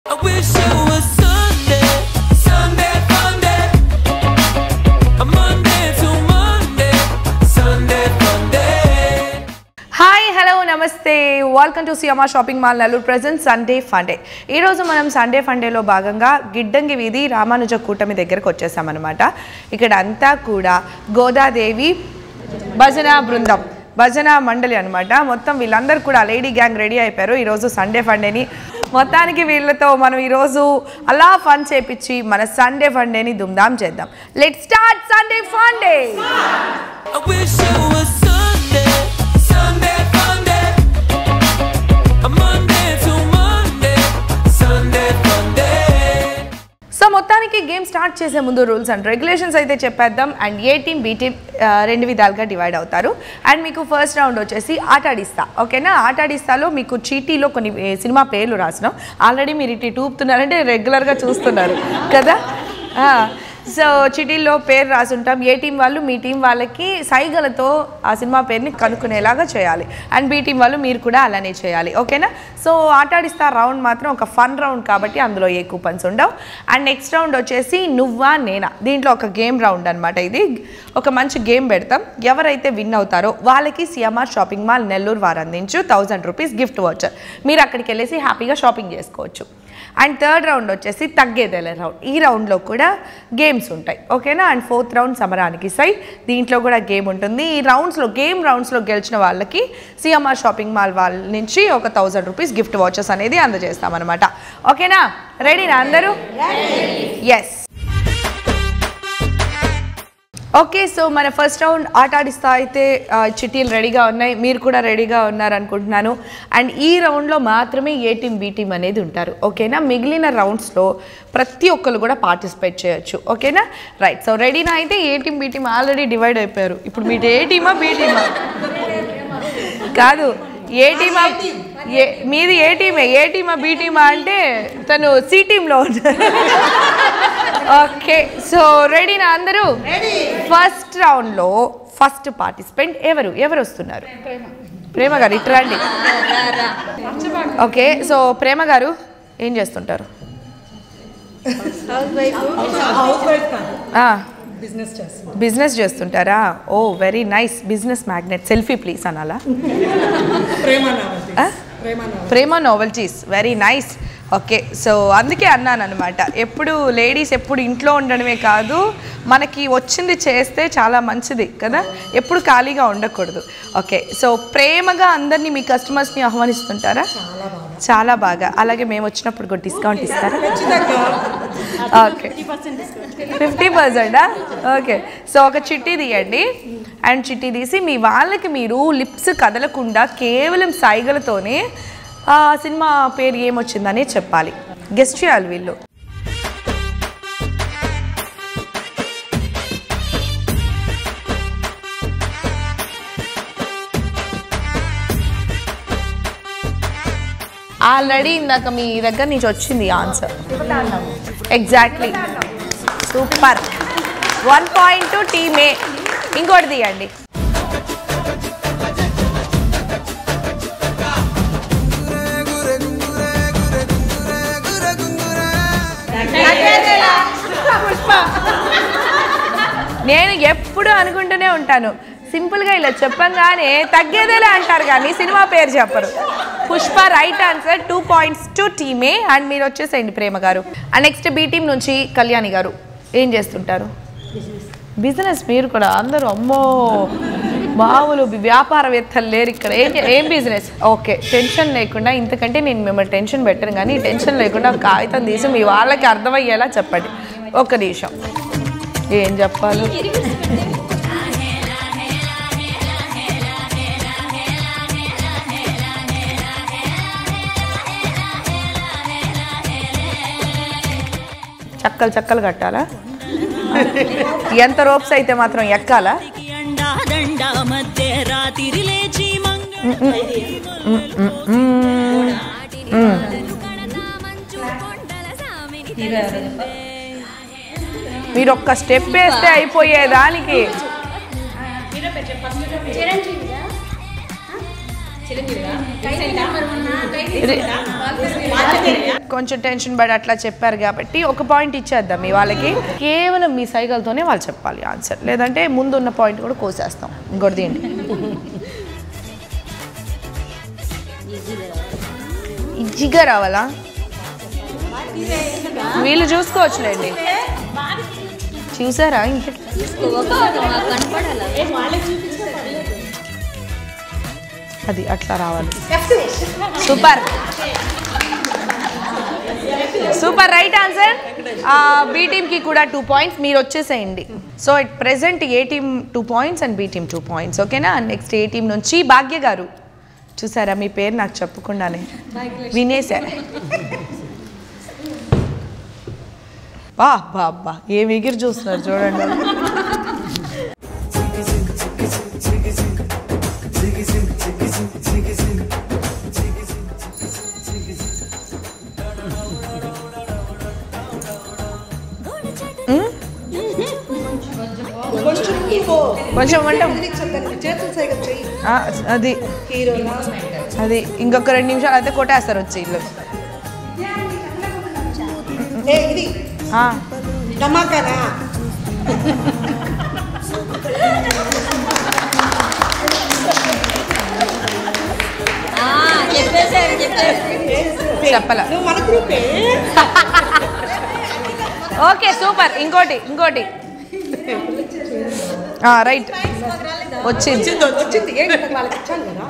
I wish it was Sunday, Sunday, Monday, a Monday to Monday, Sunday, Monday. Hi hello నమస్తే welcome to సియమా shopping mall Nellore present Sunday funday ఈరోజు మనం Sunday ఫండేలో భాగంగా గిడ్డంగి వీధి రామానుజ కూటమి దగ్గరకు వచ్చేసామన్నమాట ఇక్కడ అంతా కూడా గోదాదేవి భజన బృందం భజన మండలి అనమాట మొత్తం వీళ్ళందరూ కూడా లేడీ గ్యాంగ్ రెడీ అయిపోయారు ఈరోజు సండే ఫండేని మొత్తానికి వీళ్ళతో మనం ఈరోజు అలా ఫన్ చేపించి మన సండే ఫండేని దుమ్దాం చేద్దాం let start Sunday funday I wish it was Sunday, Sunday, Monday, a Monday to Monday, Sunday, Monday. So మొత్తానికి గేమ్ స్టార్ట్ చేసే ముందు రూల్స్ అండ్ రెగ్యులేషన్స్ అయితే చెప్పేద్దాం and A team B team రెండు విధాలుగా డివైడ్ అవుతారు అండ్ మీకు ఫస్ట్ రౌండ్ వచ్చేసి ఆట ఆడిస్తా ఓకేనా ఆట ఆడిస్తాలో మీకు చీటీలో కొన్ని ఏ, సినిమా పేర్లు రాసినాం ఆల్రెడీ మీరు ఇటు ఇటు ఊపుతున్నారంటే రెగ్యులర్గా చూస్తున్నారు కదా ఆ, సో చిటీల్లో పేరు రాసి ఉంటాం ఏ టీం వాళ్ళు మీ టీం వాళ్ళకి సైగలతో ఆ సినిమా పేరుని కనుక్కునేలాగా చేయాలి అండ్ బీ టీం వాళ్ళు మీరు కూడా అలానే చేయాలి ఓకేనా సో ఆటాడిస్తా రౌండ్ మాత్రం ఒక ఫన్ రౌండ్ కాబట్టి అందులో ఏ కూపన్స్ ఉండవు అండ్ నెక్స్ట్ రౌండ్ వచ్చేసి నువ్వా నేనా దీంట్లో ఒక గేమ్ రౌండ్ అనమాట ఇది ఒక మంచి గేమ్ పెడతాం ఎవరైతే విన్ అవుతారో వాళ్ళకి సిఎంఆర్ షాపింగ్ మాల్ నెల్లూరు వారు అందించు థౌజండ్ రూపీస్ గిఫ్ట్ వాచర్ మీరు అక్కడికి వెళ్ళేసి హ్యాపీగా షాపింగ్ చేసుకోవచ్చు అండ్ థర్డ్ రౌండ్ వచ్చేసి తగ్గేదేలే రౌండ్ ఈ రౌండ్లో కూడా గేమ్స్ ఉంటాయి ఓకేనా అండ్ ఫోర్త్ రౌండ్ సమరానికి సై దీంట్లో కూడా గేమ్ ఉంటుంది ఈ రౌండ్స్లో గేమ్ రౌండ్స్లో గెలిచిన వాళ్ళకి సిఎంఆర్ షాపింగ్ మాల్ వాళ్ళ నుంచి ఒక థౌజండ్ రూపీస్ గిఫ్ట్ వాచెస్ అనేది అందజేస్తామన్నమాట ఓకేనా రెడీనా అందరూ ఎస్ ఓకే సో మన ఫస్ట్ రౌండ్ ఆట ఆడిస్తా అయితే ఆ, చిట్టీలు రెడీగా ఉన్నాయి మీరు కూడా రెడీగా ఉన్నారు అనుకుంటున్నాను అండ్ ఈ రౌండ్లో మాత్రమే ఏ టీం బి టీం అనేది ఉంటారు ఓకేనా మిగిలిన రౌండ్స్లో ప్రతి ఒక్కరు కూడా పార్టిసిపేట్ చేయొచ్చు ఓకేనా రైట్ సో రెడీనా అయితే A team B team already divide అయిపోయారు ఇప్పుడు మీరు ఏ టీమా బి టీమా కాదు ఏ టీమా ఏ మీది ఏ టీమే ఏ టీమా బి టీమా అంటే తను సి టీంలో ఉంటారు ఓకే సో రెడీనా అందరూ ఫస్ట్ రౌండ్లో ఫస్ట్ పార్టిసిపెంట్ ఎవరు ఎవరు వస్తున్నారు ప్రేమ గారు ఇటు రండి ఓకే సో ప్రేమ గారు ఏం చేస్తుంటారు బిజినెస్ చేస్తుంటారా oh very nice business magnet selfie please అనాలా ఆ? Prema novelties very nice okay so అందుకే అన్నాను అనమాట ఎప్పుడు లేడీస్ ఎప్పుడు ఇంట్లో ఉండడమే కాదు మనకి వచ్చింది చేస్తే చాలా మంచిది కదా ఎప్పుడు ఖాళీగా ఉండకూడదు ఓకే సో ప్రేమగా అందరినీ మీ కస్టమర్స్ని ఆహ్వానిస్తుంటారా చాలా బాగా అలాగే మేము వచ్చినప్పుడు కూడా డిస్కౌంట్ ఇస్తారా ఓకే ఫిఫ్టీ పర్సెంటా ఓకే సో ఒక చిట్టి తీయండి అండ్ చిట్టి తీసి మీ వాళ్ళకి మీరు లిప్స్ కదలకుండా కేవలం సైగలతోనే ఆ సినిమా పేరు ఏమొచ్చిందని చెప్పాలి గెస్ట్ చేయాలి వీళ్ళు ఆల్రెడీ ఇందాక మీ దగ్గర నుంచి వచ్చింది answer exactly super one point two టీమే ఇంకోటి తీయండి నేను ఎప్పుడు అనుకుంటూనే ఉంటాను సింపుల్గా ఇలా చెప్పంగానే తగ్గేదేలే అంటారు కానీ సినిమా పేరు చెప్పరు Pushpa right answer two points to టీమే అండ్ మీరు వచ్చేసేయండి ప్రేమ గారు అండ్ నెక్స్ట్ బీ టీం నుంచి కళ్యాణి గారు ఏం చేస్తుంటారు బిజినెస్ మీరు కూడా అందరూ అమ్మో మామూలు వ్యాపారవేత్తలు లేరు ఇక్కడ ఏం ఏం బిజినెస్ ఓకే టెన్షన్ లేకుండా ఇంతకంటే నేను మిమ్మల్ని టెన్షన్ పెట్టను కానీ టెన్షన్ లేకుండా ఒక కాగితం తీసి మీ వాళ్ళకి అర్థమయ్యేలా చెప్పండి ఒక్క నిమిషం ఏం చెప్పాలి చక్కలు చక్కలు కట్టాలా ఎంత రోప్స్ అయితే మాత్రం ఎక్కాలా అండా దండ మధ్య రాత్రి లేచి మంగళ మీరు ఒక్క స్టెప్ వేస్తే అయిపోయేదానికి కొంచెం టెన్షన్ పడి అట్లా చెప్పారు కాబట్టి ఒక పాయింట్ ఇచ్చేద్దాం మీ వాళ్ళకి కేవలం మీ సైకిల్తోనే వాళ్ళు చెప్పాలి ఆన్సర్ లేదంటే ముందు ఉన్న పాయింట్ కూడా కోసేస్తాం ఇంకోటి తీయండి ఈజీగా రావాలా వీళ్ళు చూసుకోవచ్చులేండి చూసారా ఇంకా అది అట్లా రావాలి super super right answer B టీమ్కి కూడా టూ పాయింట్స్ మీరు వచ్చేసేయండి so it present A team two points and B team two points ఓకేనా నెక్స్ట్ ఏ టీం నుంచి భాగ్య గారు చూసారా మీ పేరు నాకు చెప్పకుండానే వినేసా బా బా బా ఏం ఎగిరి చూస్తున్నారు చూడండి కొంచెం అంటే ఆ, అది అది ఇంకొక రెండు నిమిషాలు అయితే కొట్టేస్తారు వచ్చి ఇల్లు ఏ ఇది ఆ, నమ్మకనా చెప్పేశారు చెప్పారు చెప్పలా నువ్వు మన గ్రూపే ఓకే సూపర్ ఇంకోటి ఇంకోటి ఆ, రైట్ వచ్చింది వచ్చింది వచ్చింది ఏంటి నాకు వాళ్ళకి ఇచ్చాను కదా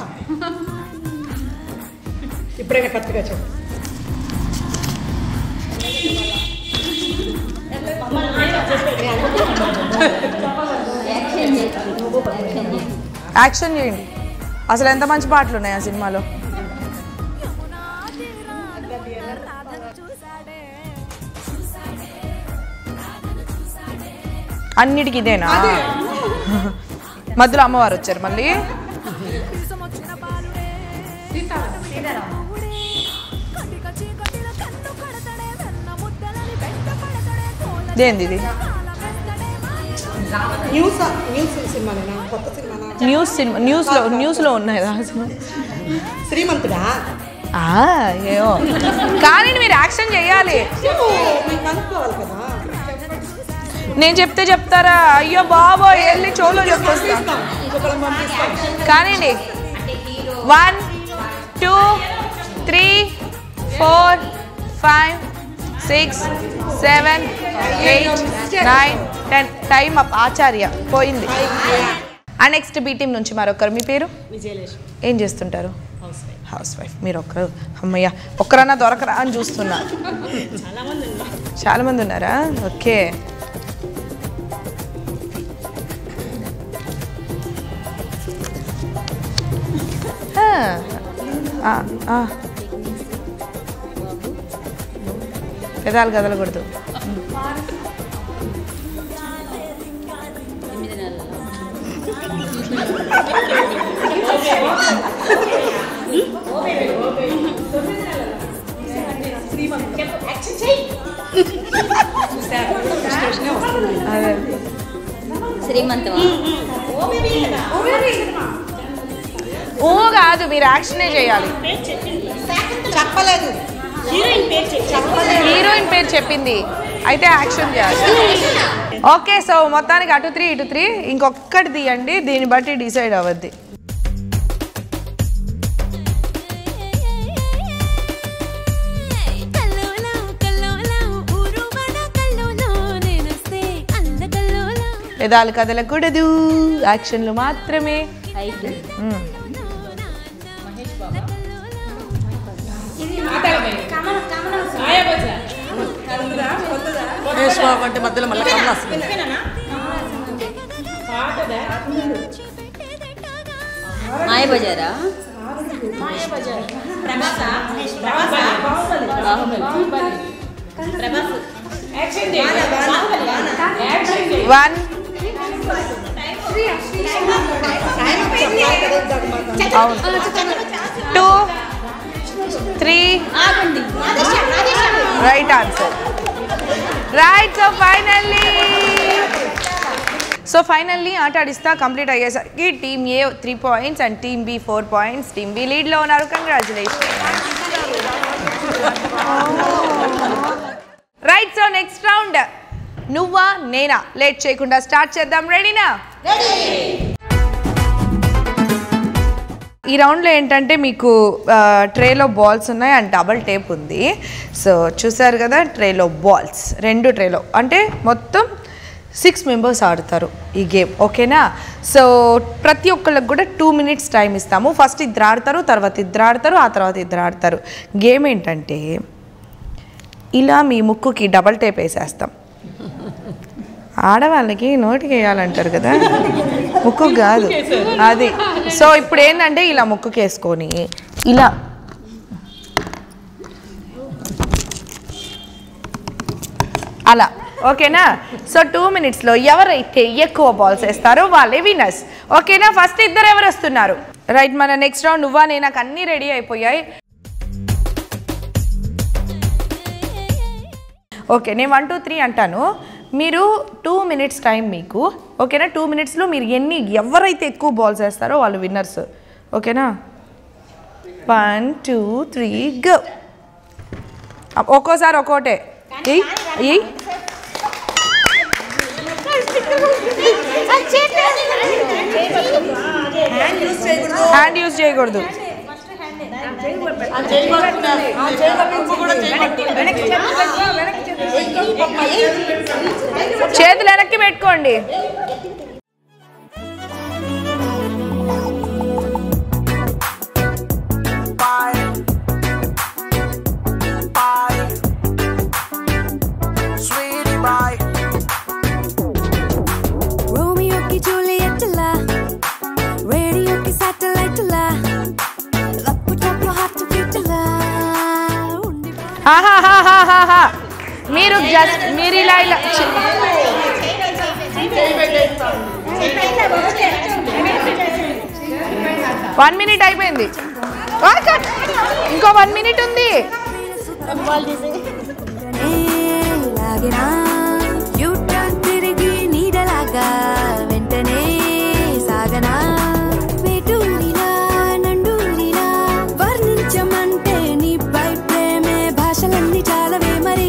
ఇప్పుడైనా కరెక్ట్గా చెప్పు యాక్షన్ చేయండి అసలు ఎంత మంచి పాటలు ఉన్నాయి ఆ సినిమాలో అన్నిటికి ఇదేనా మధ్యలో అమ్మవారు వచ్చారు మళ్ళీ ఇదేంది ఇది న్యూస్ న్యూస్ సినిమానేనా కొత్త సినిమానా న్యూస్ సినిమా న్యూస్లో న్యూస్లో ఉన్నాయి ఆ సినిమా శ్రీమంతుడా ఆ, ఏమో కానీ మీరు యాక్షన్ చేయాలి చెప్పు మీకు కనుక్కోవాలి కదా నేను చెప్తే చెప్తారా అయ్యో బాబో వెళ్ళి చోలో చెప్పొస్తా పంపిస్తాం ఇంకొకళ్ళని పంపిస్తాం కానివ్వండి one two three four five six seven eight nine ten time up ఆచార్య పోయింది ఆ నెక్స్ట్ బీ టీం నుంచి మరొకరు మీ పేరు విజయలక్ష్మి ఏం చేస్తుంటారు హౌస్ వైఫ్ మీరు ఒక్కరు అమ్మయ్య ఒక్కరన్నా దొరకరా అని చూస్తున్నా చాలా మంది ఉన్నారా ఓకే ఆ, ఆ, ఆ. పెదాలు కదలకూడదు అదే శ్రీమంతమా ఓ కాదు మీరు యాక్షనే చేయాలి చెప్పలేదు హీరోయిన్ పేరు చెప్పింది అయితే యాక్షన్ చేయాలి ఓకే సో మొత్తానికి అటు త్రీ ఇటు త్రీ ఇంకొక్కటి తీయండి దీన్ని బట్టి డిసైడ్ అవ్వద్ది కల్లోలం కల్లోలం ఊరువాడ కల్లోలం నేనొస్తే అంద కల్లోలం పెదాలు కదలకూడదు యాక్షన్లు మాత్రమే ఐదు మ్మ్. మహేష్ బాబు అంటే మధ్యలో మళ్ళీ కమలా వస్తుంది. మాయ బజారా వన్ అవును two three right answer right so finally so finally ఆట ఆడిస్తా కంప్లీట్ అయ్యేసరికి team A three points and team B four points team B లీడ్లో ఉన్నారు congratulation right so next round నువ్వా నేనా లేట్ చేయకుండా స్టార్ట్ చేద్దాం రెడీనా ఈ రౌండ్లో ఏంటంటే మీకు ట్రేలో బాల్స్ ఉన్నాయి అండ్ డబల్ టేప్ ఉంది సో చూసారు కదా ట్రేలో బాల్స్ రెండు ట్రేలో అంటే మొత్తం సిక్స్ మెంబర్స్ ఆడతారు ఈ గేమ్ ఓకేనా సో ప్రతి ఒక్కళ్ళకి కూడా టూ మినిట్స్ టైం ఇస్తాము ఫస్ట్ ఇద్దరు ఆడతారు తర్వాత ఇద్దరు ఆడతారు ఆ తర్వాత ఇద్దరు ఆడతారు గేమ్ ఏంటంటే ఇలా మీ ముక్కుకి డబల్ టేప్ వేసేస్తాం ఆడవాళ్ళకి నోటికి వేయాలంటారు కదా ముక్కు కాదు అది సో ఇప్పుడు ఏంటంటే ఇలా ముక్కుకి వేసుకొని ఇలా అలా ఓకేనా సో టూ మినిట్స్లో ఎవరైతే ఎక్కువ బాల్స్ వేస్తారో వాళ్ళే విన్నర్స్ ఓకేనా ఫస్ట్ ఇద్దరు ఎవరు వస్తున్నారు రైట్ మన నెక్స్ట్ రౌండ్ నువ్వా నేను నాకు అన్నీ రెడీ అయిపోయాయి ఓకే నేను వన్ టూ త్రీ అంటాను మీరు టూ మినిట్స్ టైం మీకు ఓకేనా టూ మినిట్స్లో మీరు ఎన్ని ఎవరైతే ఎక్కువ బాల్స్ వేస్తారో వాళ్ళు విన్నర్స్ ఓకేనా వన్ టూ త్రీ గో ఒక్కోసారి ఒక్కోటే ఎయ్ ఎయ్ హ్యాండ్ యూజ్ చేయకూడదు చేతులు వెనక్కి పెట్టుకోండి Sweetie pie. రోమియోకి జూలియట్లా రేడియోకి సాటిలైట్లా లప్పు టప్పు హార్ట్ బీట్లా ఉండి ఆహాహాహాహాహా. మీరు జస్ట్ మీరు ఇలా ఇలా చి- వన్ మినిట్ అయిపోయింది ఆ, కట్. ఇంకో వన్ మినిట్ ఉంది లాగినా యూటర్న్ తిరిగి నీడలాగా వెంటనే సాగనా వేటూలినా నండూలినా వర్ణించమంటే నీపై ప్రేమే భాషలన్నీ చాలవే మరి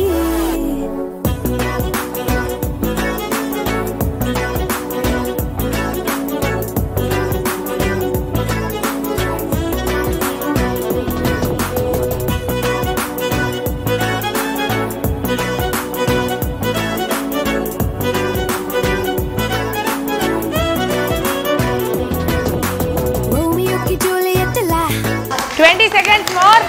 రోమియోకి జూలియట్లా twenty seconds more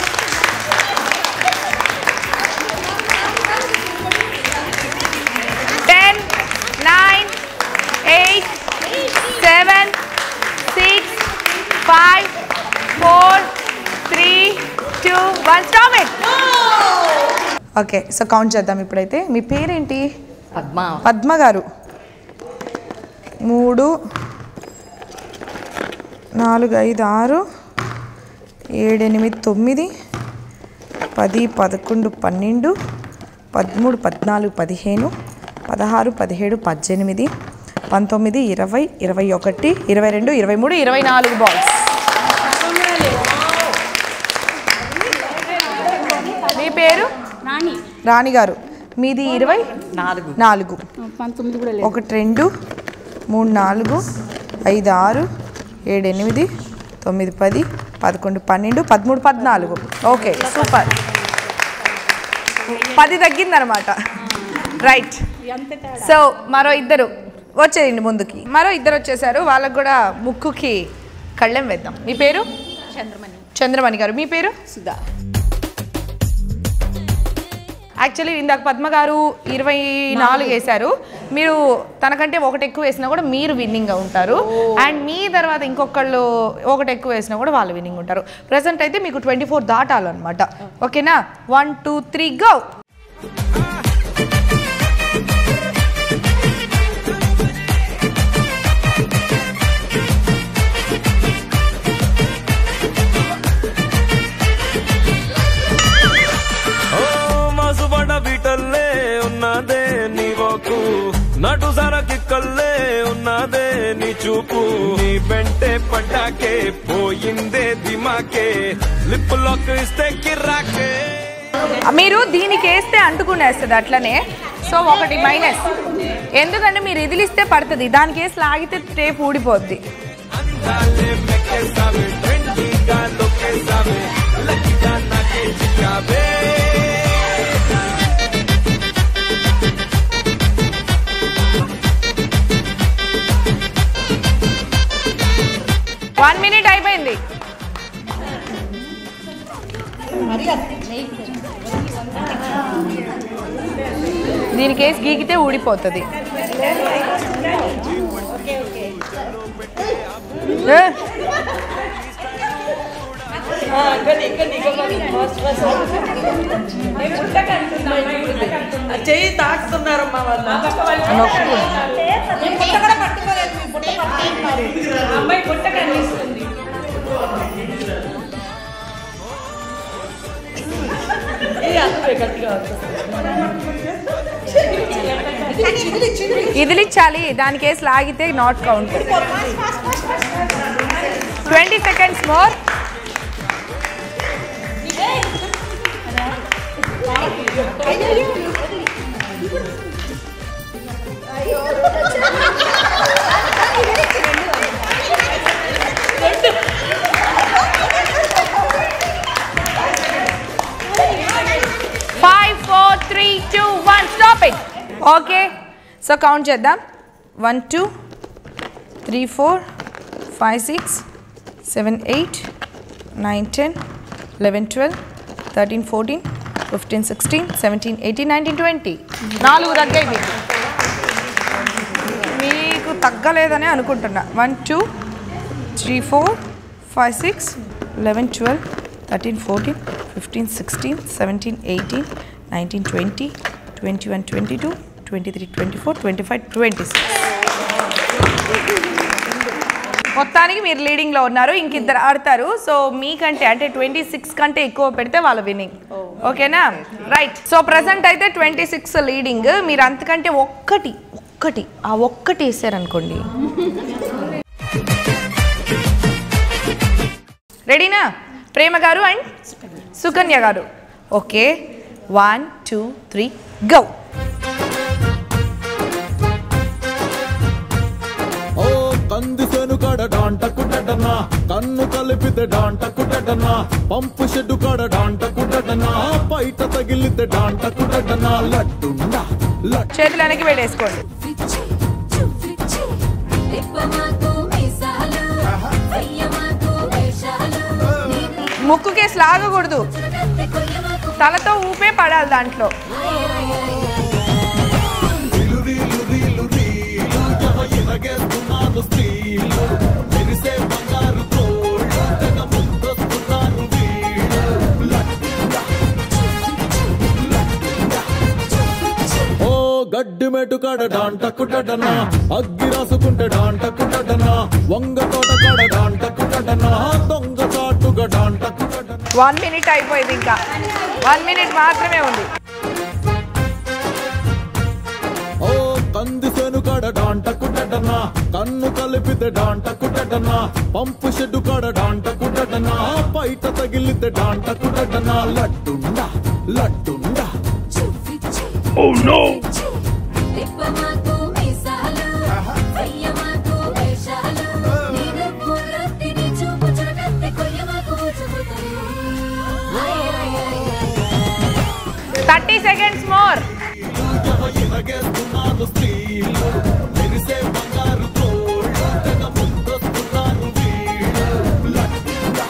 ten nine eight seven six five four three two one stop it okay so count చేద్దాం ఇప్పుడైతే మీ పేరేంటి పద్మ పద్మ గారు మూడు నాలుగు ఐదు ఆరు ఏడు ఎనిమిది తొమ్మిది పది పదకొండు పన్నెండు పదమూడు పద్నాలుగు పదిహేను పదహారు పదిహేడు పద్దెనిమిది పంతొమ్మిది ఇరవై ఇరవై ఒకటి ఇరవై రెండు ఇరవై మూడు ఇరవై నాలుగు బాల్స్ మీ పేరు రాణి రాణి గారు మీది ఇరవై నాలుగు నాలుగు పంతొమ్మిది కూడా లేదు ఒకటి రెండు మూడు నాలుగు ఐదు ఆరు ఏడు ఎనిమిది తొమ్మిది పది పదకొండు పన్నెండు పదమూడు పద్నాలుగు ఓకే సూపర్ పది తగ్గిందనమాట రైట్ సో మరో ఇద్దరు వచ్చేయండి ముందుకి మరో ఇద్దరు వచ్చేసారు వాళ్ళకు కూడా ముక్కుకి కళ్ళెం వేద్దాం మీ పేరు చంద్రమణి చంద్రమణి గారు మీ పేరు సుధా యాక్చువల్లీ ఇందాక పద్మ గారు ఇరవై నాలుగు వేశారు మీరు తనకంటే ఒకటి ఎక్కువ వేసినా కూడా మీరు విన్నింగ్గా ఉంటారు అండ్ మీ తర్వాత ఇంకొకళ్ళు ఒకటి ఎక్కువ వేసినా కూడా వాళ్ళు విన్నింగ్ ఉంటారు ప్రజెంట్ అయితే మీకు ట్వంటీ ఫోర్ దాటాలన్నమాట ఓకేనా వన్ టూ త్రీ గో ఓ మసుబడ బిటల్లే ఉన్నదే నీవోకు నటు సరకి కల్లే నీ చూపు నీ వెంటే పడ్డాకే పోయిందే దిమాకే లిప్ లాక్ ఇస్తే కిర్రాకే మీరు దీనికి వేస్తే అంటుకునేస్తుంది అట్లనే సో ఒకటి మైనస్ ఎందుకంటే మీరు ఇదిలిస్తే పడుతుంది దానికి వేసి లాగితే టేప్ ఊడిపోద్ది అందాలే మెక్కేసావే ట్రెండీగా లొక్కేసావే లక్కీగా నాకే చిక్కావే వన్ మినిట్ అయిపోయింది దీనికి వేసి గీకితే ఊడిపోతుంది ఏ, చెయ్యి తాకుతున్నారమ్మా వాళ్ళు నొక్కు. మీ బుట్ట కూడా పట్టుకోలేదు మీ బుట్ట పట్టుకుంటున్నారు అమ్మాయి పుట్ట కనిపిస్తుంది చిదిరి చిదిరి ఇదిలిచ్చాలి దానికి వేసి లాగితే not count twenty seconds more five four three two one stop it okay so count చేద్దాం one two three four five six seven eight nine ten eleven twelve thirteen fourteen fifteen sixteen seventeen eighteen nineteen twenty నాలుగు తగ్గాయి మీకు మీకు తగ్గలేదని అనుకుంటున్నా one two three four five six eleven twelve thirteen fourteen fifteen sixteen seventeen eighteen nineteen twenty twenty one twenty two twenty three twenty four twenty five twenty six మొత్తానికి మీరు లీడింగ్లో ఉన్నారు ఇంకిద్దరు ఆడతారు సో మీకంటే అంటే ట్వంటీ సిక్స్ కంటే ఎక్కువ పెడితే వాళ్ళ విన్నింగ్ ఓకేనా రైట్ సో ప్రజెంట్ అయితే ట్వంటీ సిక్స్ లీడింగ్ మీరు అంతకంటే ఒక్కటి ఒక్కటి ఆ ఒక్కటి వేసారనుకోండి రెడీనా ప్రేమ గారు అండ్ సుకన్య గారు okay one two three go ఓ కంది సేను కాడ డాంటకు డడనా కన్ను కలిపితే డాంటకు డడనా పంపు షెడ్డు కాడ డాంటకు డడనా బయట తగిలితే డాంటకు డడనా లడ్డుండా లడ్డు చేతులు వెనక్కి పెట్టేసుకోండి పిచ్చి చుపిచ్చి తిప్పమాకు మీసాలు వెయ్యమాకు వేషాలు ముక్కుకేసి లాగకూడదు కత్తి కొయ్యమాకు తలతో ఊపే పడాలి దాంట్లో రీలు రీలు రీలు రీలు జమ ఇరగేస్తున్నారు స్త్రీలు మెరిసే బంగారు తోళ్ళు తెగ ముందొస్తున్నారు వీళ్ళు లడ్డుండా ఓ గడ్డి మెటు కాడ డాంటకు డడనా అగ్గి రాసుకుంటే డాంటకు డడనా వంగ తోట కాడ డాంటకు డడనా దొంగ చాటుగా డాంటకు డడనా వన్ మినిట్ అయిపోయింది ఇంకా వన్ మినిట్ మాత్రమే ఉంది ఓ కంది సేను కాడ డాంటకు డడనా కన్ను కలిపితే డాంటకు డడనా పంపు షెడ్డు కాడ డాంటకు డడనా బయట తగిలితే డాంటకు డడనా లడ్డుండా లడ్డుండా చుపిచ్చి Oh no! తిప్పమాకు మీసాలు వెయ్యమాకు వేషాలు నేను పూలత్తిని చూపు చుడకత్తి కొయ్యమాకు చూపుతాను థర్టీ సెకండ్స్ మోర్ ఇరగేస్తున్నారు స్త్రీలు మెరిసే బంగారు తోళ్ళు తెగ ముందొస్తున్నారు వీళ్ళు లడ్డుండా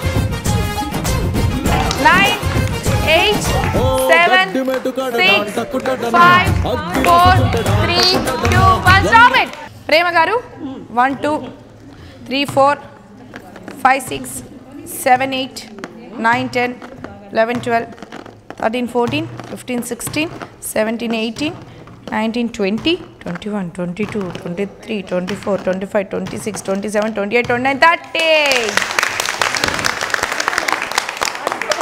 నైన్ ఎయిట్ ఓ సెవెన్ గడ్డి మెటు కాడ సిక్స్ డాంటకు డడనా ఫైవ్ అగ్గి ఫోర్ రాసుకుంటే త్రీ డాంటకు టూ డడనా వన్ స్టాప్ ఇట్ ప్రేమ గారు one two three four five six seven eight nine ten eleven twelve thirteen fourteen fifteen sixteen seventeen eighteen nineteen twenty twenty one twenty two twenty three twenty four twenty five twenty six twenty seven twenty eight twenty nine thirty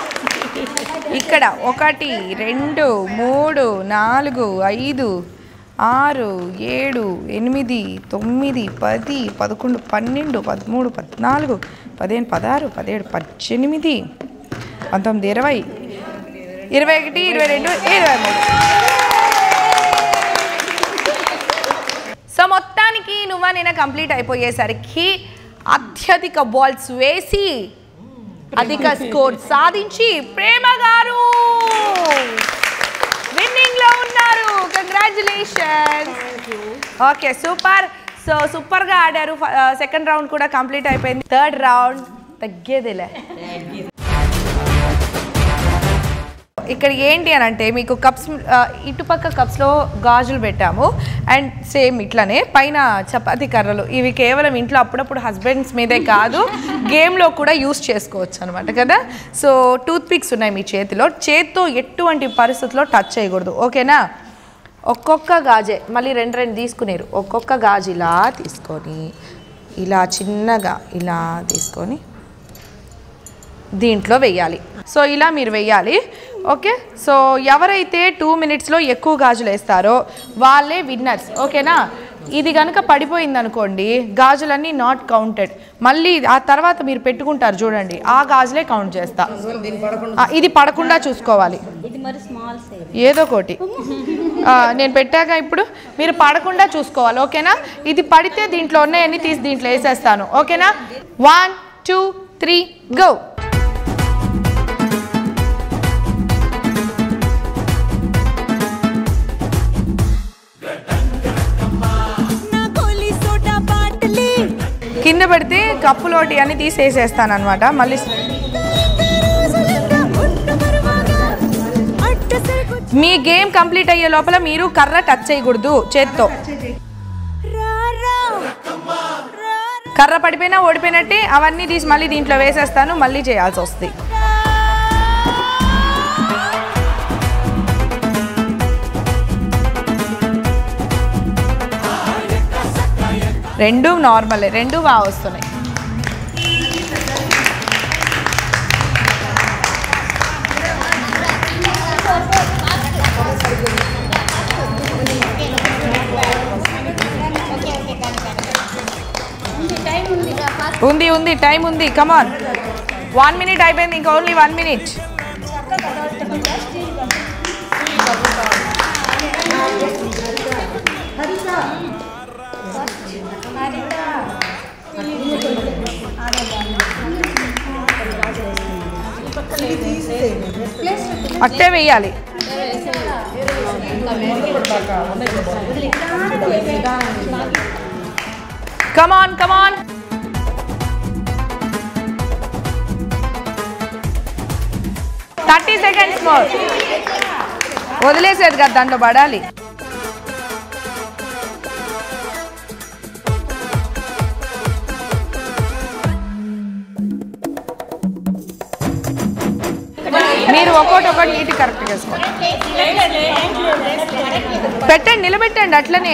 ఇక్కడ ఒకటి రెండు మూడు నాలుగు ఐదు ఆరు ఏడు ఎనిమిది తొమ్మిది పది పదకొండు పన్నెండు పదమూడు పద్నాలుగు పదిహేను పదహారు పదిహేడు పద్దెనిమిది పంతొమ్మిది ఇరవై ఇరవై ఒకటి ఇరవై రెండు ఇరవై మూడు సో మొత్తానికి నువ్వా నేను కంప్లీట్ అయిపోయేసరికి అత్యధిక బాల్స్ వేసి అధిక స్కోర్ సాధించి ప్రేమ గారు విన్నింగ్ లో ఉన్నారు congratulation okay super so super గా ఆడారు సెకండ్ రౌండ్ కూడా కంప్లీట్ అయిపోయింది థర్డ్ రౌండ్ తగ్గేదిలే ఇక్కడ ఏంటి అని అంటే మీకు కప్స్ ఆ, ఇటుపక్క కప్స్లో గాజులు పెట్టాము అండ్ సేమ్ ఇట్లానే పైన చపాతీ కర్రలు ఇవి కేవలం ఇంట్లో అప్పుడప్పుడు హస్బెండ్స్ మీదే కాదు గేమ్లో కూడా యూస్ చేసుకోవచ్చు అనమాట కదా సో టూత్ పిక్స్ ఉన్నాయి మీ చేతిలో చేత్తో ఎటువంటి పరిస్థితుల్లో టచ్ చేయకూడదు ఓకేనా ఒక్కొక్క గాజే మళ్ళీ రెండు రెండు తీసుకునేరు ఒక్కొక్క గాజు ఇలా తీసుకొని ఇలా చిన్నగా ఇలా తీసుకొని దీంట్లో వెయ్యాలి సో ఇలా మీరు వెయ్యాలి ఓకే సో ఎవరైతే టూ మినిట్స్లో ఎక్కువ గాజులు వేస్తారో వాళ్ళే విన్నర్స్ ఓకేనా ఇది కనుక పడిపోయింది అనుకోండి గాజులన్నీ నాట్ కౌంటెడ్ మళ్ళీ ఆ తర్వాత మీరు పెట్టుకుంటారు చూడండి ఆ గాజులే కౌంట్ చేస్తా ఆ, ఇది పడకుండా చూసుకోవాలి ఏదో ఒకటి ఆ, నేను పెట్టాక ఇప్పుడు మీరు పడకుండా చూసుకోవాలి ఓకేనా ఇది పడితే దీంట్లో ఉన్నాయన్నీ తీసి దీంట్లో వేసేస్తాను ఓకేనా వన్ టూ త్రీ గో నా గోలీ సోడా బాటలీ కింద పడితే కప్పులోటి అని తీసేసేస్తాను అనమాట మళ్ళీ రోజులంతా ఉంటు మరువాగా అట్ట సరుకు మీ గేమ్ కంప్లీట్ అయ్యే లోపల మీరు కర్ర టచ్ చేయకూడదు చేత్తో రా రా కర్ర పడిపోయినా ఓడిపోయినట్టే అవన్నీ తీసి మళ్ళీ దీంట్లో వేసేస్తాను మళ్ళీ చేయాల్సి వస్తుంది రెండు నార్మలే రెండు బాగా వస్తున్నాయి ఉంది ఉంది టైం ఉంది కమాన్ వన్ మినిట్ అయిపోయింది ఇంకా ఓన్లీ వన్ మినిట్ అట్టే వెయ్యాలి come on come on thirty seconds more వదిలేసేది కదా దాంట్లో పడాలి మీరు ఒక్కోటి ఒకటి నీటి కరెక్ట్ చేసుకోండి పెట్టండి నిలబెట్టండి అట్లనే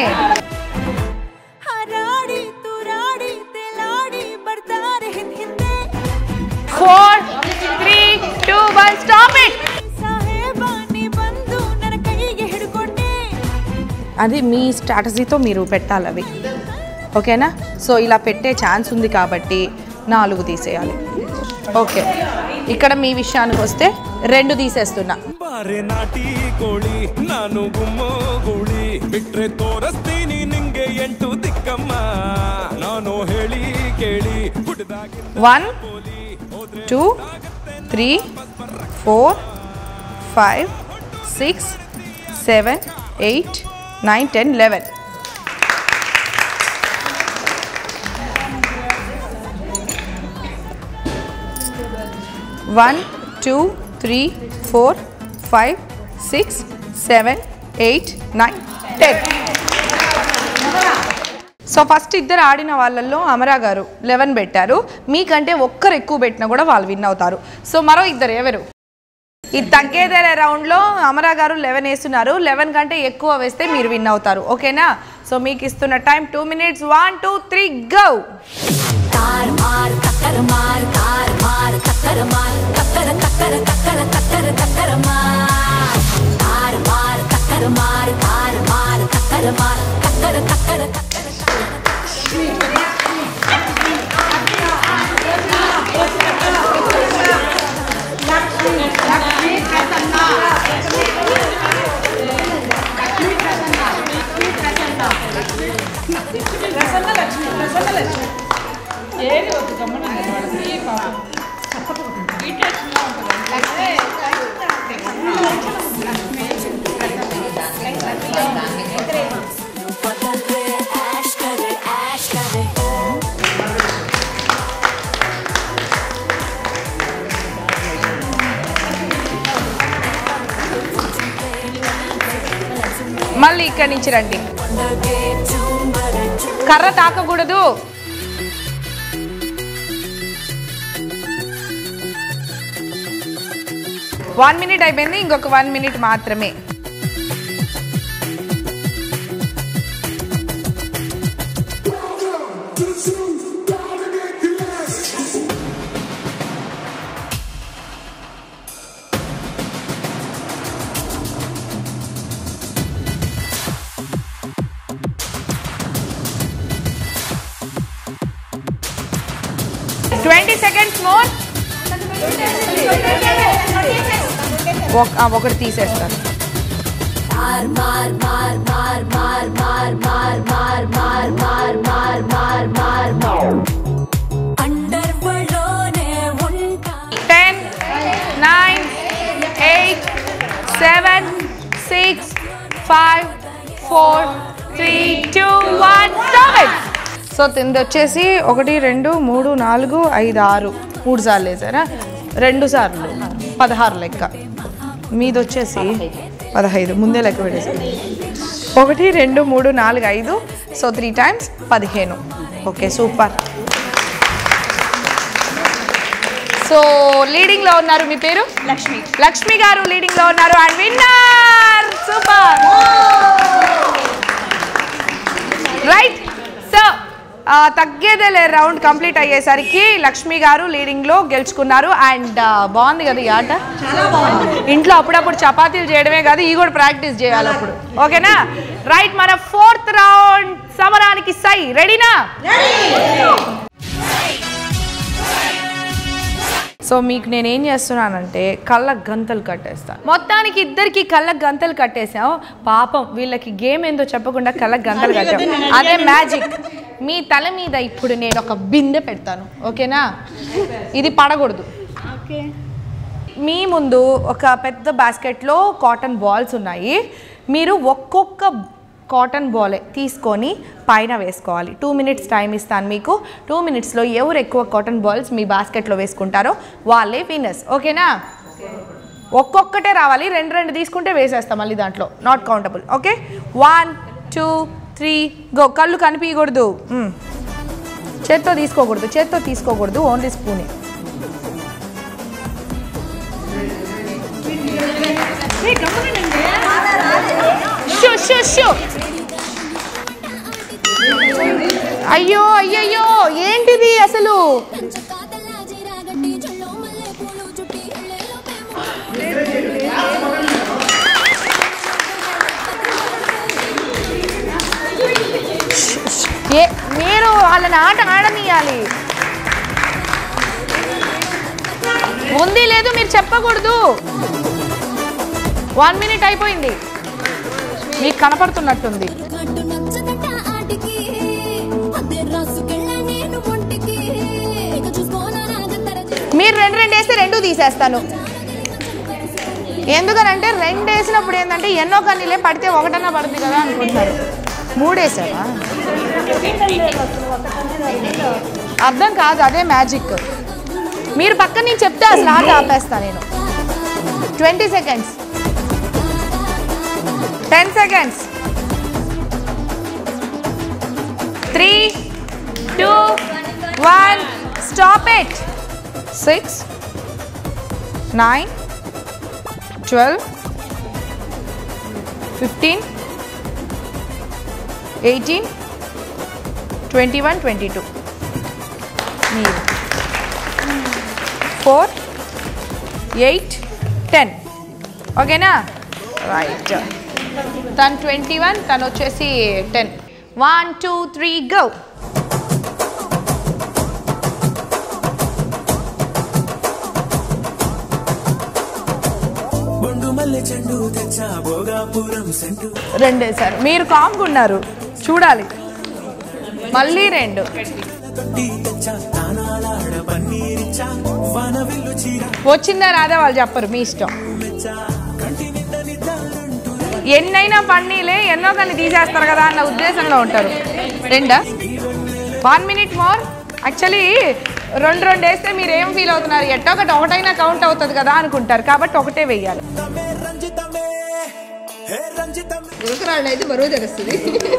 హరాడి తురాడి తెలాడి బర్తారి హింద్ హిందే four three two one stop it ಸಾಹೇಬಾನಿ ಬಂದು ನನ್ನ ಕೈಗೆ ಹಿಡ್ಕೊಂಡೆ అది మీ స్ట్రాటజీతో మీరు పెట్టాలి అవి ఓకేనా సో ఇలా పెట్టే ఛాన్స్ ఉంది కాబట్టి నాలుగు తీసేయాలి ఓకే ఇక్కడ మీ విషయానికి వస్తే రెండు తీసేస్తున్నా ಬಾರೆ ನಾಟಿ ಕೋಳಿ ನಾನು ಗುಮ್ಮೋ ಗೂಳಿ ಬಿಟ್ರೆ ತೋರಿಸ್ತೀನಿ ನಿಂಗೆ ಎಂಟು ದಿಕ್ಕಮ್ಮ ನಾನು ಹೇಳಿ ಕೇಳಿ ಹುಟ್ಟದಾಗಿ one two three four five six seven eight nine ten eleven one two three four five six seven eight nine ten so first ఇద్దరు ఆడిన వాళ్ళల్లో అమరా గారు లెవెన్ పెట్టారు మీకంటే ఒక్కరు ఎక్కువ పెట్టినా కూడా వాళ్ళు విన్ అవుతారు సో మరో ఇద్దరు ఎవరు ఈ తగ్గేదేలే రౌండ్లో అమరా గారు లెవెన్ వేస్తున్నారు లెవెన్ కంటే ఎక్కువ వేస్తే మీరు విన్ అవుతారు ఓకేనా సో మీకు ఇస్తున్న time two minutes one two three go कार मार कक्कर मार कार मार कक्कर मार कक्कर कक्कर कक्कर कक्कर कक्कर मार कार मार कक्कर मार कार मार कक्कर టక్కర మార్ టక్కర టక్కర టక్కర बदल रे ऐश करे ऐश करे మళ్ళీ ఇక్కడి నుంచి రండి लगे झूमर झूमर కర్ర తాకకూడదు వన్ మినిట్ అయిపోయింది ఇంకొక వన్ మినిట్ మాత్రమే ట్వంటీ సెకండ్స్ మోర్ ఒకటి తీసేస్తాను मार मार मार मार मार मार मार मार मार मार मार मार मार मार अंडर वर्ल्डोने ఉంటా ten nine eight seven six five four three two one seven so తింది వచ్చేసి ఒకటి రెండు మూడు నాలుగు ఐదు ఆరు మూడు సార్లు వేసారా రెండు సార్లు పదహారు లెక్క మీది వచ్చేసి పదహైదు ముందే లెక్క పెట్టేసి ఒకటి రెండు మూడు నాలుగు ఐదు సో త్రీ టైమ్స్ పదిహేను ఓకే సూపర్ సో లీడింగ్ లో ఉన్నారు మీ పేరు లక్ష్మి లక్ష్మి గారు లీడింగ్ లో ఉన్నారు and winner super right so తగ్గేదేలే రౌండ్ కంప్లీట్ అయ్యేసరికి లక్ష్మి గారు లీడింగ్ లో గెలుచుకున్నారు అండ్ బాగుంది కదా ఈ ఆట ఇంట్లో అప్పుడప్పుడు చపాతీలు చేయడమే కాదు ఈ కూడా ప్రాక్టీస్ చేయాలి అప్పుడు ఓకేనా రైట్ మన ఫోర్త్ రౌండ్ సమరానికి సై రెడీనా సో మీకు నేను ఏం చేస్తున్నానంటే కళ్ళకు గంతలు కట్టేస్తాను మొత్తానికి ఇద్దరికి కళ్ళకు గంతలు కట్టేసాం పాపం వీళ్ళకి గేమ్ ఏందో చెప్పకుండా కళ్ళకు గంతలు కట్టాం అదే మ్యాజిక్ మీ తల మీద ఇప్పుడు నేను ఒక బిందె పెడతాను ఓకేనా ఇది పడకూడదు మీ ముందు ఒక పెద్ద బాస్కెట్లో కాటన్ బాల్స్ ఉన్నాయి మీరు ఒక్కొక్క కాటన్ బాల్ తీసుకొని పైన వేసుకోవాలి టూ మినిట్స్ టైం ఇస్తాను మీకు టూ మినిట్స్లో ఎవరు ఎక్కువ కాటన్ బాల్స్ మీ బాస్కెట్లో వేసుకుంటారో వాళ్ళే విన్నర్స్ ఓకేనా ఒక్కొక్కటే రావాలి రెండు రెండు తీసుకుంటే వేసేస్తాం మళ్ళీ దాంట్లో not countable okay one two three go కళ్ళు కనిపించకూడదు మ్. చేత్తో తీసుకోకూడదు చేత్తో తీసుకోకూడదు ఓన్లీ స్పూనే షూ షూ షూ అయ్యో అయ్యయ్యో ఏంటిది అసలు ఏ మీరు వాళ్ళని ఆట ఆడనీయాలి ఉంది లేదు మీరు చెప్పకూడదు వన్ మినిట్ అయిపోయింది మీకు కనపడుతున్నట్టుంది మీరు రెండు రెండు వేస్తే రెండు తీసేస్తాను ఎందుకనంటే రెండు వేసినప్పుడు ఏంటంటే ఎన్నో కన్నీలే పడితే ఒకటన్నా పడుతుంది కదా అనుకుంటారు మూడేసావా అర్థం కాదు అదే మ్యాజిక్ మీరు పక్కన నేను చెప్తే అసలు ఆట ఆపేస్తా నేను twenty seconds ten seconds three two one stop it six nine twelve fifteen eighteen twenty one twenty two మీరు ఫోర్ ఎయిట్ టెన్ ఓకేనా రైట్ తను ట్వంటీ వన్ తను వచ్చేసి ten one two three go రెండే సార్ మీరు కామ్గా ఉన్నారు చూడాలి మళ్ళీ రెండు వచ్చిందా రాదా వాళ్ళు చెప్పరు మీ ఇష్టం ఎన్నైనా పన్నీలే ఎన్నో కానీ తీసేస్తారు కదా అన్న ఉద్దేశంలో ఉంటారు రెండా వన్ మినిట్ మోర్ యాక్చువల్లీ రెండు రెండు వేస్తే మీరు ఏం ఫీల్ అవుతున్నారు ఎట్టో ఒకటి ఒకటైనా కౌంట్ అవుతుంది కదా అనుకుంటారు కాబట్టి ఒకటే వెయ్యాలి ఉరకరాళ్ళు అయితే బరువు తెలుస్తుంది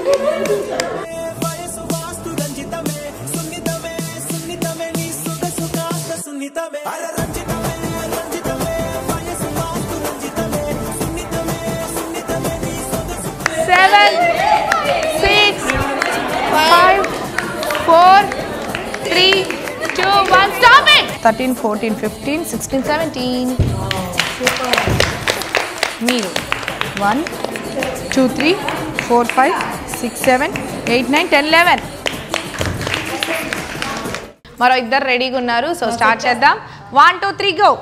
seven six five four three two one stop it thirteen fourteen fifteen sixteen seventeen మీరు one two three four five six seven eight nine ten eleven మరో ఇద్దరు రెడీగా ఉన్నారు సో స్టార్ట్ చేద్దాం వన్ టూ త్రీ గో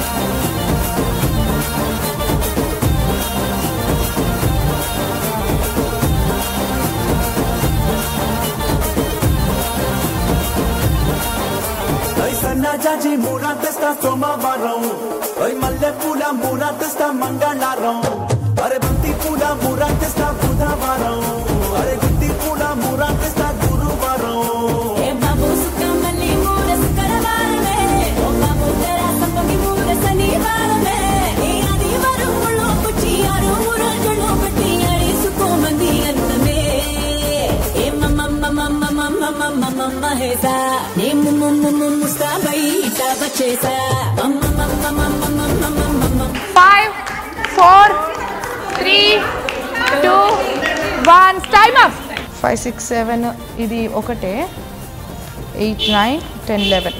సన్నజాజి మూరా తెస్తా సోమవారం ఓయ్ మల్లె పూల మూరా తెస్తా మంగళవారం అరే బంతి పూల మూరా తెస్తా బుధవారం అరే గుత్తి పూల మూరా తెస్తా గురువారం ఏ బాబు సుఖమల్లి మూర శుక్రవారమే ఓ బాబు తెరా సంపంగి మూర శనివారమే ఈ ఆదివారం ముళ్ళు పుచ్చి ఆరు రోజులు బట్టి అడిసుకోమంది అందమే ఏ మమ్మ మమ్మ మమ్మ మమ్మ మమ్మ మహేసా నీ ముమ్ము ముమ్ము ముస్తా బయట వచ్చేసా మమ్మ మమ్మ మమ్మ మమ్మ మమ్మ మమ్మ five four three two one time up five six seven ఇది ఒకటే eight nine ten eleven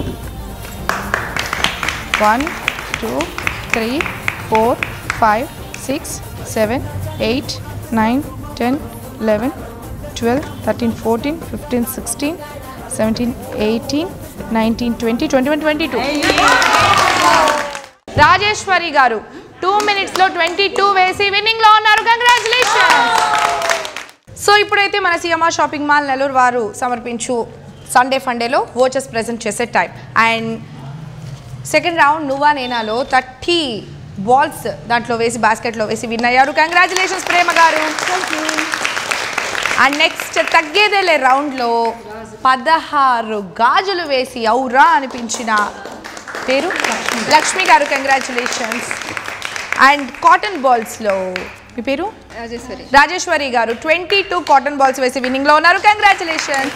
one two three four five six seven eight nine ten eleven twelve thirteen fourteen fifteen sixteen seventeen eighteen nineteen twenty twenty one twenty two Rajeshwari గారు two minutes లో twenty two వేసి winning లో ఉన్నారు congratulation so ఇప్పుడైతే మన CMR shopping mall Nellore వారు సమర్పించు Sunday ఫండేలో వోచర్స్ ప్రెజెంట్ చేసే టైం అండ్ సెకండ్ రౌండ్ నువ్వా నేనాలో థర్టీ బాల్స్ దాంట్లో వేసి బాస్కెట్లో వేసి విన్ అయ్యారు కంగ్రాచులేషన్స్ ప్రేమ గారు అండ్ నెక్స్ట్ తగ్గేదేలే రౌండ్లో పదహారు గాజులు వేసి ఔరా అనిపించిన పేరు లక్ష్మి గారు కంగ్రాచులేషన్స్ అండ్ కాటన్ బాల్స్లో మీ పేరు రాజేశ్వరి రాజేశ్వరి గారు ట్వంటీ టూ కాటన్ బాల్స్ వేసి విన్నింగ్లో ఉన్నారు కంగ్రాచులేషన్స్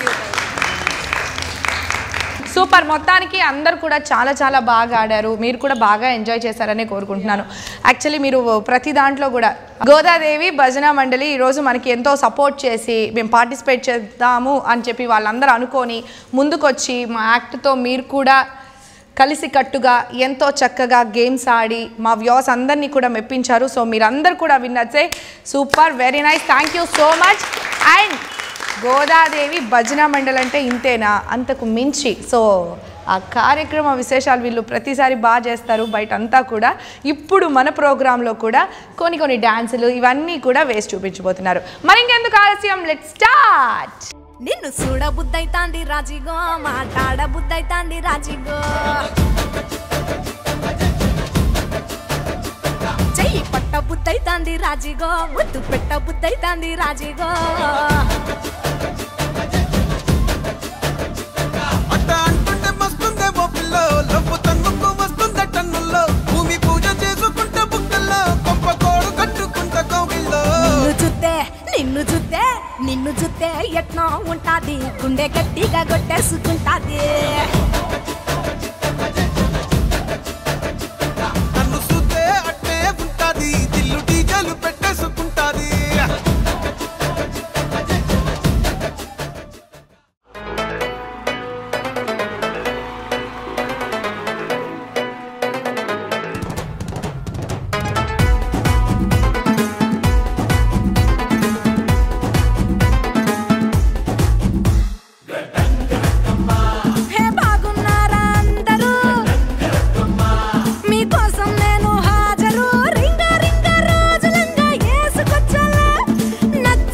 సూపర్ మొత్తానికి అందరు కూడా చాలా చాలా బాగా ఆడారు మీరు కూడా బాగా ఎంజాయ్ చేశారని కోరుకుంటున్నాను యాక్చువల్లీ మీరు ప్రతి దాంట్లో కూడా గోదాదేవి భజన మండలి ఈరోజు మనకి ఎంతో సపోర్ట్ చేసి మేము పార్టిసిపేట్ చేద్దాము అని చెప్పి వాళ్ళందరూ అనుకొని ముందుకొచ్చి మా యాక్ట్తో మీరు కూడా కలిసి కట్టుగా ఎంతో చక్కగా గేమ్స్ ఆడి మా వ్యూస్ అందరినీ కూడా మెప్పించారు సో మీరందరూ కూడా విన్నట్సే super very nice thank you so much and Godadevi భజన మండలి అంటే ఇంతేనా అంతకు మించి సో ఆ కార్యక్రమ విశేషాలు వీళ్ళు ప్రతిసారి బాగా చేస్తారు బయట అంతా కూడా ఇప్పుడు మన ప్రోగ్రాంలో కూడా కొన్ని కొన్ని డ్యాన్సులు ఇవన్నీ కూడా వేసి చూపించబోతున్నారు మరి ఇంకెందుకు ఆలస్యం లెట్ స్టార్ట్ నిన్ను చూడ బుద్ధైతాంది రాజిగో మాట్లాడ బుద్ధైతాంది రాజిగో చెయ్యి పట్ట బుద్ధైతాంది రాజిగో ముద్దు పెట్ట బుద్ధైతాంది రాజిగో అట్ట అంటుంటే మస్తుందే ఓ పిల్లో లవ్వు తన్నుకు వస్తుందే టన్నుల్లో భూమి పూజ చేసుకుంటే బుక్కల్లో కొంప కోడు కట్టుకుంటే కోగిల్లో నిన్ను చూస్తే నిన్ను చూస్తే నిన్ను చూస్తే ఎట్నో ఉంటాది గుండె గట్టిగా కొట్టేసుకుంటాది నన్ను చూస్తే అట్టే ఉంటాది దిల్లు డీజలు పెట్టేసుకుంటాది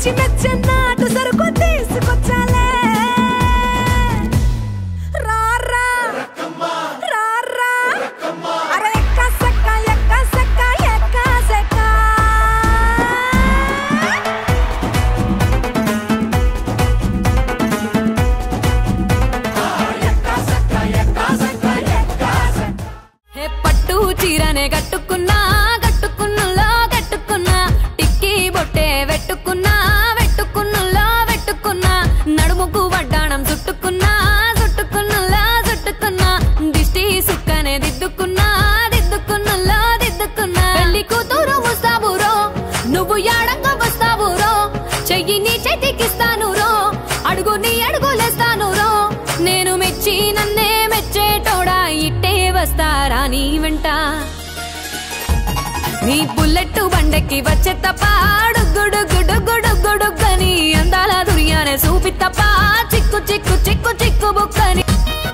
మెచ్చి మెచ్చన్నాటు సరుకు తీసుకొచ్చాలే రారా రారా అరే ఎక్క సెక్క ఎక్క సెక్క ఎక్క సెక్క హే పట్టు చీరనే కట్టుకున్నా కట్టుకున్నులో కట్టుకున్నా టిక్కీ బొట్టే వెట్టుకున్నా వెట్టుకున్నులో వెట్టుకున్నా నడుముకు వడ్డాణం చుట్టుకున్నా చుట్టుకున్నులో చుట్టుకున్నా దిష్టి సుక్కనే దిద్దుకున్నా దిద్దుకున్నులో దిద్దుకున్నా పెళ్లి కూతురు ముస్తాబురో నువ్వు యాడంగా వస్తావురో చెయ్యి నీ చేతికిస్తాను రో అడుగు నీ అడుగులేస్తాను రో నేను మెచ్చి నన్నే మెచ్చేటోడా ఇట్టే వస్తారా నీ వెంట నీ బుల్లెట్ బండెక్కి వచ్చే తప్ప డుగ్గుడుగ్గుడుగ్గుడుగ్గుడుగ్గని అందాల దుర్యానే చూపి తప్ప చిక్కు చిక్కు చిక్కు చిక్కు బుక్కని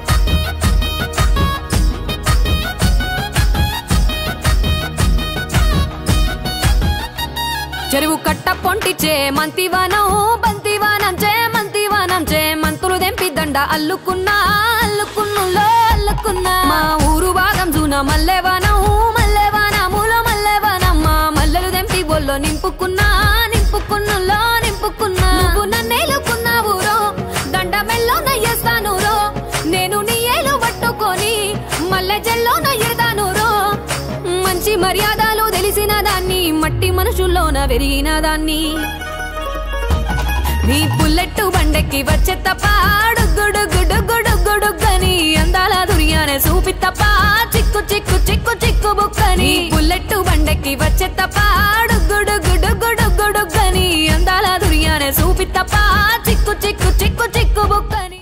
చెరువు కట్ట పొంటిచే మంతివానం బంతివానం చే మంతివానం చే మంతులు దెంపి దండ అల్లుకున్నా అల్లుకున్నులో అల్లుకున్నా మా ఊరు భాగం జూన మల్లెవానం మల్లెవానములో మల్లెవానం మా మల్లెలు దెంపి బొల్లో నింపుకున్నా నింపుకున్నులో నింపుకున్నా నువ్వు నన్నేలుకున్నావు రో దండ మెల్లో నయ్యేస్తాను రో నేను నీ ఏలు పట్టుకొని మల్లె జల్లో నయ్యేదాను రో మంచి మర్యాదలు తెలిసిన దాన్ని మట్టి మనుషుల్లోన పెరిగిన దాన్ని నీ బుల్లెట్ బండెక్కి వచ్చే తప్ప డుగ్గుడుగ్గుడుగ్గుడుగ్గుడుగ్గని అందాల దుర్యానే చూపి తప్ప చిక్కు చిక్కు చిక్కు చిక్కు బుక్కని బుల్లెట్ బండెక్కి వచ్చే తప్ప డుగ్గుడుగ్గుడుగ్గుడుగ్గుడుగ్గని అందాల దుర్యానే చూపి తప్ప చిక్కు చిక్కు చిక్కు చిక్కు బుక్కని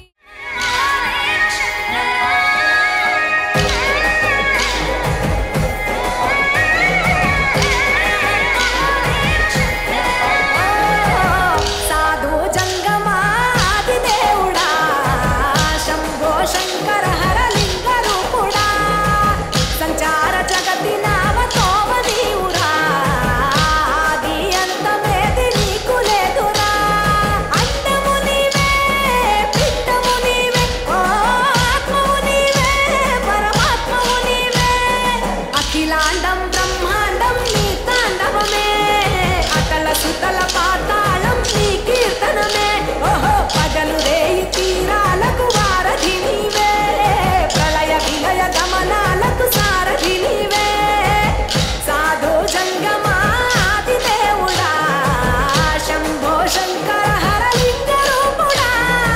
సాధు జంగమాది దేవుడా శంభో శంకర హర లింగ రూపుడా సంచార జగతి నామ తోమ నీవురా ఆది అంతమేది నీకు లేదురా అండము నీవే పిట్టము నీవే ఓ ఆత్మవు నీవే పరమాత్మవు నీవే అఖిలాండం బ్రహ్మాండం నీ తాండవమే అతల సుతల పాతాళం నీ కీర్తనమే ఓహో పగలు రేయి తీరాలకు వారధి నీవే ప్రళయ విలయ గమనాలకు సారథి నీవే సాధు జంగమాది దేవుడా శంభో శంకర హర లింగ రూపుడా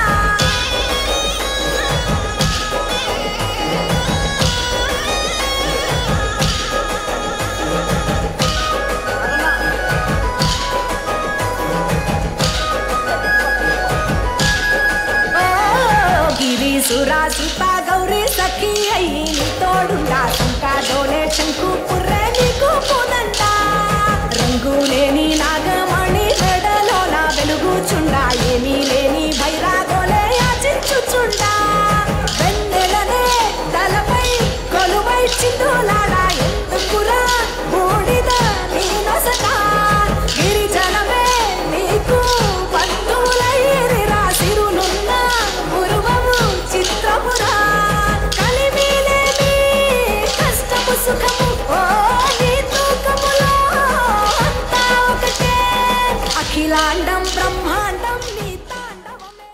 గిరి సురా సుత గౌరీ సఖి అయ్యి నీ తోడుండా శంకా డోలే శంకు పుర్రే నీకు పుదండ రంగు లేని నాగమణి వెడలోన వెలుగుచుండా ఏమీ లేని భైరాగోలే యాచించుచుండా వెన్నెలనే తలపై కొలువై చిందులాడా ఎందుకురా బూడిద నీ నొసట గిరిజనమే నీకు బంధువులైరిరా సిరులున్న పూర్వము చిత్రమురా కలిమిలేని కష్టము సుఖము ఓ నీ తూకములో అంతా ఒకటే అఖిలాండం బ్రహ్మాండం నీ తాండవమే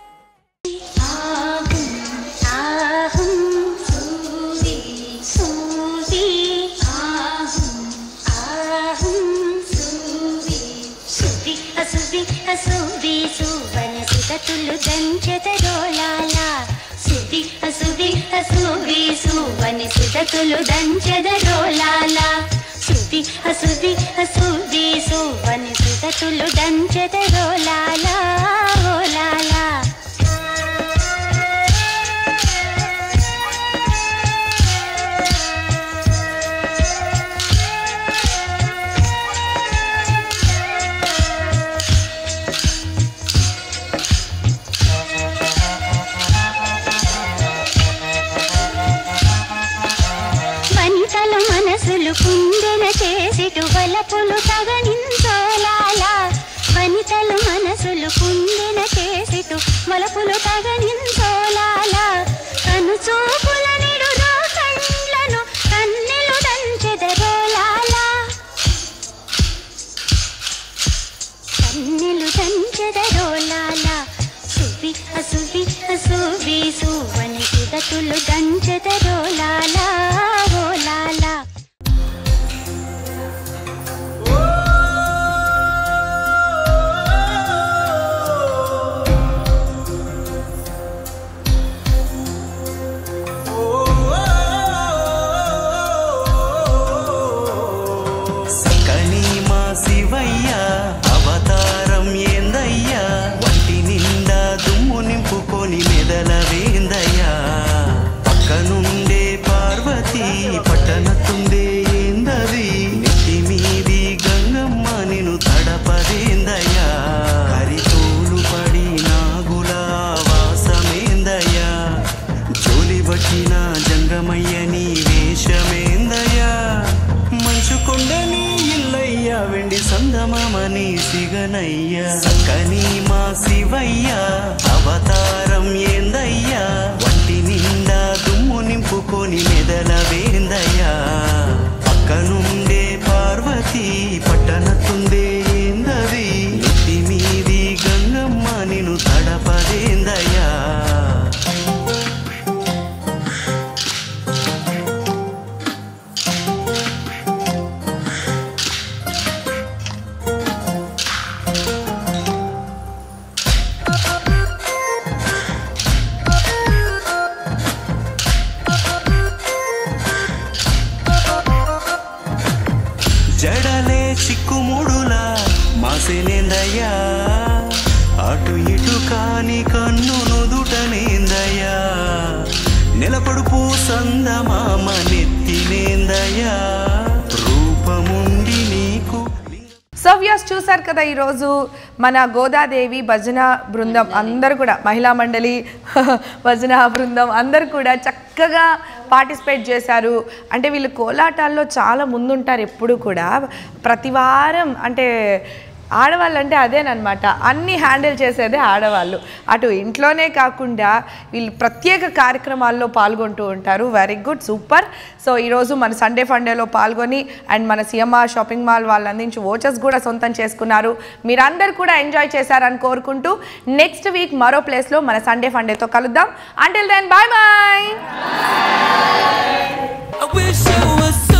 సుతులు దంచదరోలాల సుది అసుది అసువి సువని సుతతులు దంచదరోలాల సుది అసుది అసుది సువని సుతతులు దంచదరోలాల ఓలాలా వనితల మనసులు కుందెన చేసిటు వలపులు తగనించోలాల వనితల మనసు వలపులు కుందిన చేసితు వలపులు తగనించోలాల కను చూపుల నిడురో కండ్లను కన్నెలు దంచెదరోలాల కన్నెలు దంచెదరోలాల సువి అసువి అసువి సువని సుదతులు దంచెదరోలాల ఓలాల సకని మా శివయ్య అవతారం ఏందయ్యా వంటి నిండా దుమ్ము నింపుకొని మెదల వేందయ్యా పక్కనుండే పార్వతి పట్టణతుండే ఏందది నెత్తి మీది గంగమ్మ నిన్ను తడపదేందయ్యా హరితోలు పడి నాగుల వాసమేందయ్యా జోలి పట్టిన జంగమయ్య నీ వేషమేందయ్యా మంచుకొండ నీ ఇల్లయ్యా వెండి సందమామని సిగనయ్యా సక్కని మా శివయ్య అవతారం ఏందయ్యా వంటి నిండా దుమ్ము నింపుకొని మెదల వేందయ్యా పక్కనుండే పార్వతి పట్టణతుండే ఏందది నెత్తి మీది గంగమ్మ నిన్ను తడపదేందయ్యా జడలే చిక్కుముడులా మాసేనేందయ్యా అటు ఇటు కాని కన్ను నుదుటనేందయ్యా నిలబడుపు సందమామ నెత్తినేందయ్యా రూపముండి నీకు సో వ్యూస్ చూసారు కదా ఈరోజు మన గోదాదేవి భజన బృందం అందరు కూడా మహిళా మండలి భజన బృందం అందరు కూడా చక్కగా పార్టిసిపేట్ చేశారు అంటే వీళ్ళు కోలాటాల్లో చాలా ముందుంటారు ఎప్పుడు కూడా ప్రతి వారం అంటే ఆడవాళ్ళు అంటే అదేనమాట అన్ని హ్యాండిల్ చేసేదే ఆడవాళ్ళు అటు ఇంట్లోనే కాకుండా వీళ్ళు ప్రత్యేక కార్యక్రమాల్లో పాల్గొంటూ ఉంటారు వెరీ గుడ్ సూపర్ సో ఈరోజు మన సండే ఫండేలో పాల్గొని అండ్ మన సిఎంఆర్ షాపింగ్ మాల్ వాళ్ళు అందించి ఓచర్స్ కూడా సొంతం చేసుకున్నారు మీరందరూ కూడా ఎంజాయ్ చేశారని కోరుకుంటూ నెక్స్ట్ వీక్ మరో ప్లేస్లో మన సండే ఫండేతో కలుద్దాం until then bye bye I wish you were